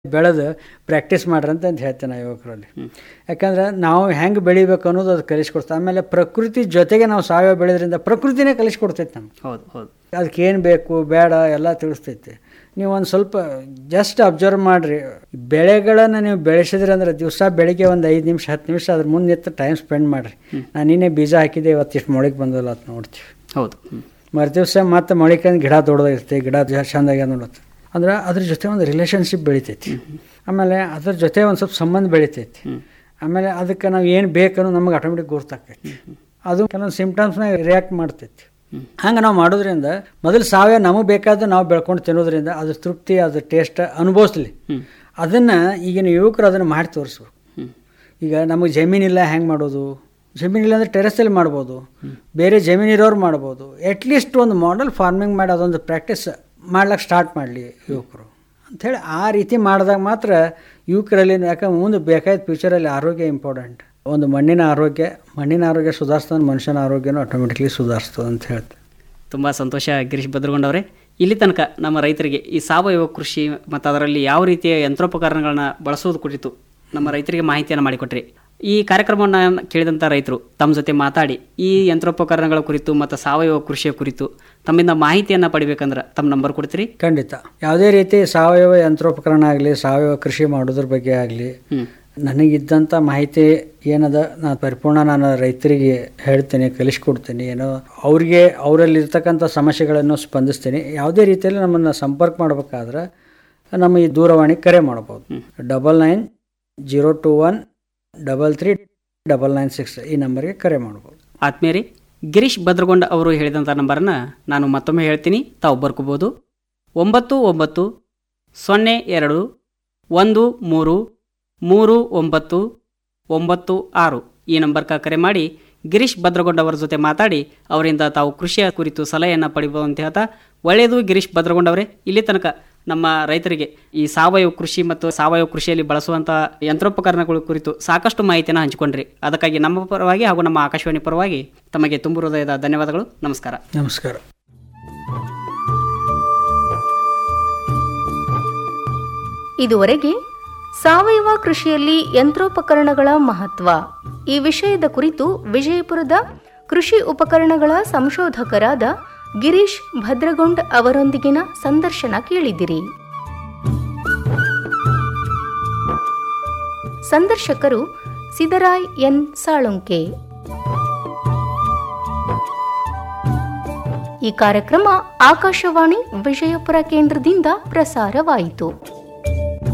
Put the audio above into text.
ಬೆಳೆದು ಪ್ರಾಕ್ಟೀಸ್ ಮಾಡ್ರಿ ಅಂತ ಹೇಳ್ತೇನೆ ನಾ ಯುವಕರಲ್ಲಿ ಯಾಕಂದ್ರೆ ನಾವು ಹೆಂಗೆ ಬೆಳಿಬೇಕು ಅನ್ನೋದು ಅದು ಕಲಿಸ್ಕೊಡ್ತದೆ ಆಮೇಲೆ ಪ್ರಕೃತಿ ಜೊತೆಗೆ ನಾವು ಸಾವಯವ ಬೆಳೆದ್ರಿಂದ ಪ್ರಕೃತಿನೇ ಕಲಿಸ್ಕೊಡ್ತೈತೆ ನಮ್ಗೆ ಹೌದು ಹೌದು ಅದಕ್ಕೆ ಏನು ಬೇಕು ಬೇಡ ಎಲ್ಲ ತಿಳಿಸ್ತೈತಿ ನೀವು ಒಂದು ಸ್ವಲ್ಪ ಜಸ್ಟ್ ಅಬ್ಸರ್ವ್ ಮಾಡಿರಿ ಬೆಳೆಗಳನ್ನು ನೀವು ಬೆಳೆಸಿದ್ರಿ ಅಂದ್ರೆ ದಿವಸ ಬೆಳಿಗ್ಗೆ ಒಂದು ಐದು ನಿಮಿಷ ಹತ್ತು ನಿಮಿಷ ಅದ್ರ ಮುಂದೆ ನಿಂತು ಟೈಮ್ ಸ್ಪೆಂಡ್ ಮಾಡಿರಿ ನಾನು ನಿನ್ನೆ ಬೀಜ ಹಾಕಿದ್ದೆ ಇವತ್ತಿಷ್ಟು ಮೊಳಗೆ ಬಂದಲ್ಲ ಅಂತ ನೋಡ್ತೀವಿ ಹೌದು ಹ್ಮ್. ಮರು ದಿವಸ ಮತ್ತೆ ಮೊಳಿಕಂದು ಗಿಡ ದೊಡ್ಡದಾಗಿರ್ತೈತಿ ಗಿಡ ಚಂದಾಗಿ ನೋಡುತ್ತೆ ಅಂದ್ರೆ ಅದ್ರ ಜೊತೆ ಒಂದು ರಿಲೇಷನ್ಶಿಪ್ ಬೆಳಿತೈತಿ ಆಮೇಲೆ ಅದ್ರ ಜೊತೆ ಒಂದು ಸ್ವಲ್ಪ ಸಂಬಂಧ ಬೆಳಿತೈತಿ ಆಮೇಲೆ ಅದಕ್ಕೆ ನಾವು ಏನು ಬೇಕನ್ನೋ ನಮಗೆ ಆಟೋಮೆಟಿಕ್ ಗುರ್ತಾಕೈತಿ ಅದು ಕೆಲವೊಂದು ಸಿಂಪ್ಟಮ್ಸ್ನ ರಿಯಾಕ್ಟ್ ಮಾಡ್ತೈತಿ ಹಂಗೆ ನಾವು ಮಾಡೋದ್ರಿಂದ ಮೊದಲು ಸಾವಯವ ನಮಗೆ ಬೇಕಾದ ನಾವು ಬೆಳ್ಕೊಂಡು ತಿನ್ನೋದ್ರಿಂದ ಅದ್ರ ತೃಪ್ತಿ ಅದ್ರ ಟೇಸ್ಟ್ ಅನುಭವಿಸ್ಲಿ ಅದನ್ನು ಈಗಿನ ಯುವಕರು ಅದನ್ನು ಮಾಡಿ ತೋರಿಸ್ಬೇಕು ಈಗ ನಮಗೆ ಜಮೀನಿಲ್ಲ ಹೆಂಗೆ ಮಾಡೋದು ಜಮೀನಿಲ್ಲ ಅಂದರೆ ಟೆರೆಸಲ್ಲಿ ಮಾಡ್ಬೋದು ಬೇರೆ ಜಮೀನಿರೋರು ಮಾಡ್ಬೋದು ಅಟ್ಲೀಸ್ಟ್ ಒಂದು ಮಾಡಲ್ ಫಾರ್ಮಿಂಗ್ ಮಾಡಿ ಅದೊಂದು ಪ್ರಾಕ್ಟೀಸ್ ಮಾಡ್ಲಿಕ್ಕೆ ಸ್ಟಾರ್ಟ್ ಮಾಡಲಿ ಯುವಕರು ಅಂಥೇಳಿ ಆ ರೀತಿ ಮಾಡಿದಾಗ ಮಾತ್ರ ಯುವಕರಲ್ಲಿ ಯಾಕಂದ್ರೆ ಮುಂದೆ ಬೇಕಾದ ಫ್ಯೂಚರಲ್ಲಿ ಆರೋಗ್ಯ ಇಂಪಾರ್ಟೆಂಟ್ ಒಂದು ಮಣ್ಣಿನ ಆರೋಗ್ಯ ಮಣ್ಣಿನ ಆರೋಗ್ಯ ಸುಧಾರಿಸ್ತದೆ ಮನುಷ್ಯನ ಆರೋಗ್ಯನೂ ಆಟೋಮೆಟಿಕ್ಲಿ ಸುಧಾರಿಸ್ತದೆ ಅಂತ ಹೇಳ್ತಾರೆ ತುಂಬ ಸಂತೋಷ ಗಿರೀಶ್ ಭದ್ರಗೊಂಡವರೇ ಇಲ್ಲಿ ತನಕ ನಮ್ಮ ರೈತರಿಗೆ ಈ ಸಾವಯವ ಕೃಷಿ ಮತ್ತು ಅದರಲ್ಲಿ ಯಾವ ರೀತಿಯ ಯಂತ್ರೋಪಕರಣಗಳನ್ನ ಬಳಸೋದು ಕುರಿತು ನಮ್ಮ ರೈತರಿಗೆ ಮಾಹಿತಿಯನ್ನು ಮಾಡಿಕೊಟ್ರಿ ಈ ಕಾರ್ಯಕ್ರಮವನ್ನು ಕೇಳಿದಂಥ ರೈತರು ತಮ್ಮ ಜೊತೆ ಮಾತಾಡಿ ಈ ಯಂತ್ರೋಪಕರಣಗಳ ಕುರಿತು ಮತ್ತು ಸಾವಯವ ಕೃಷಿಯ ಕುರಿತು ತಮ್ಮಿಂದ ಮಾಹಿತಿಯನ್ನು ಪಡಿಬೇಕಂದ್ರೆ ತಮ್ಮ ನಂಬರ್ ಕೊಡ್ತೀರಿ ಖಂಡಿತ ಯಾವುದೇ ರೀತಿ ಸಾವಯವ ಯಂತ್ರೋಪಕರಣ ಆಗಲಿ ಸಾವಯವ ಕೃಷಿ ಮಾಡೋದ್ರ ಬಗ್ಗೆ ಆಗಲಿ ಹ್ಞೂ ನನಗಿದ್ದಂಥ ಮಾಹಿತಿ ಏನದ ನಾನು ಪರಿಪೂರ್ಣ ನಾನು ರೈತರಿಗೆ ಹೇಳ್ತೀನಿ ಕಲಿಸ್ಕೊಡ್ತೀನಿ ಏನೋ ಅವ್ರಿಗೆ ಅವರಲ್ಲಿರ್ತಕ್ಕಂಥ ಸಮಸ್ಯೆಗಳನ್ನು ಸ್ಪಂದಿಸ್ತೀನಿ ಯಾವುದೇ ರೀತಿಯಲ್ಲಿ ನಮ್ಮನ್ನು ಸಂಪರ್ಕ ಮಾಡ್ಬೇಕಾದ್ರೆ ನಮ್ಮ ಈ ದೂರವಾಣಿ ಕರೆ ಮಾಡ್ಬೋದು double nine zero two one double three double nine six ಈ ನಂಬರ್ಗೆ ಕರೆ ಮಾಡ್ಬೋದು ಆತ್ಮೀಯರಿ ಗಿರೀಶ್ ಭದ್ರಗೊಂಡ ಅವರು ಹೇಳಿದಂಥ ನಂಬರನ್ನು ನಾನು ಮತ್ತೊಮ್ಮೆ ಹೇಳ್ತೀನಿ ತಾವು ಬರ್ಕೋಬೋದು ಒಂಬತ್ತು ಒಂಬತ್ತು ಸೊನ್ನೆ ಎರಡು ಒಂದು ಮೂರು ಮೂರು ಒಂಬತ್ತು ಒಂಬತ್ತು ಆರು ಈ ನಂಬರ್ಗೆ ಕರೆ ಮಾಡಿ ಗಿರೀಶ್ ಭದ್ರಗೊಂಡ ಅವರ ಜೊತೆ ಮಾತಾಡಿ ಅವರಿಂದ ತಾವು ಕೃಷಿಯ ಕುರಿತು ಸಲಹೆಯನ್ನು ಪಡಿಬೋದು ಅಂತ ಹೇಳ್ತಾ ಒಳ್ಳೆಯದು ಗಿರೀಶ್ ಭದ್ರಗೊಂಡ ಅವರೇ ಇಲ್ಲಿ ತನಕ ನಮ್ಮ ರೈತರಿಗೆ ಈ ಸಾವಯವ ಕೃಷಿ ಮತ್ತು ಸಾವಯವ ಕೃಷಿಯಲ್ಲಿ ಬಳಸುವಂಥ ಯಂತ್ರೋಪಕರಣಗಳ ಕುರಿತು ಸಾಕಷ್ಟು ಮಾಹಿತಿಯನ್ನು ಹಂಚಿಕೊಂಡ್ರಿ ಅದಕ್ಕಾಗಿ ನಮ್ಮ ಪರವಾಗಿ ಹಾಗೂ ನಮ್ಮ ಆಕಾಶವಾಣಿ ಪರವಾಗಿ ತಮಗೆ ತುಂಬು ಹೃದಯದ ಧನ್ಯವಾದಗಳು ನಮಸ್ಕಾರ ನಮಸ್ಕಾರ ಇದುವರೆಗೆ ಸಾವಯವ ಕೃಷಿಯಲ್ಲಿ ಯಂತ್ರೋಪಕರಣಗಳ ಮಹತ್ವ ಈ ವಿಷಯದ ಕುರಿತು ವಿಜಯಪುರದ ಕೃಷಿ ಉಪಕರಣಗಳ ಸಂಶೋಧಕರಾದ ಗಿರೀಶ್ ಭದ್ರಗೊಂಡ್ ಅವರೊಂದಿಗಿನ ಸಂದರ್ಶನ ಕೇಳಿದಿರಿ ಸಂದರ್ಶಕರು ಸಿದರಾಯ್ ಎನ್ ಸಾಳುಂಕೆ ಈ ಕಾರ್ಯಕ್ರಮ ಆಕಾಶವಾಣಿ ವಿಜಯಪುರ ಕೇಂದ್ರದಿಂದ ಪ್ರಸಾರವಾಯಿತು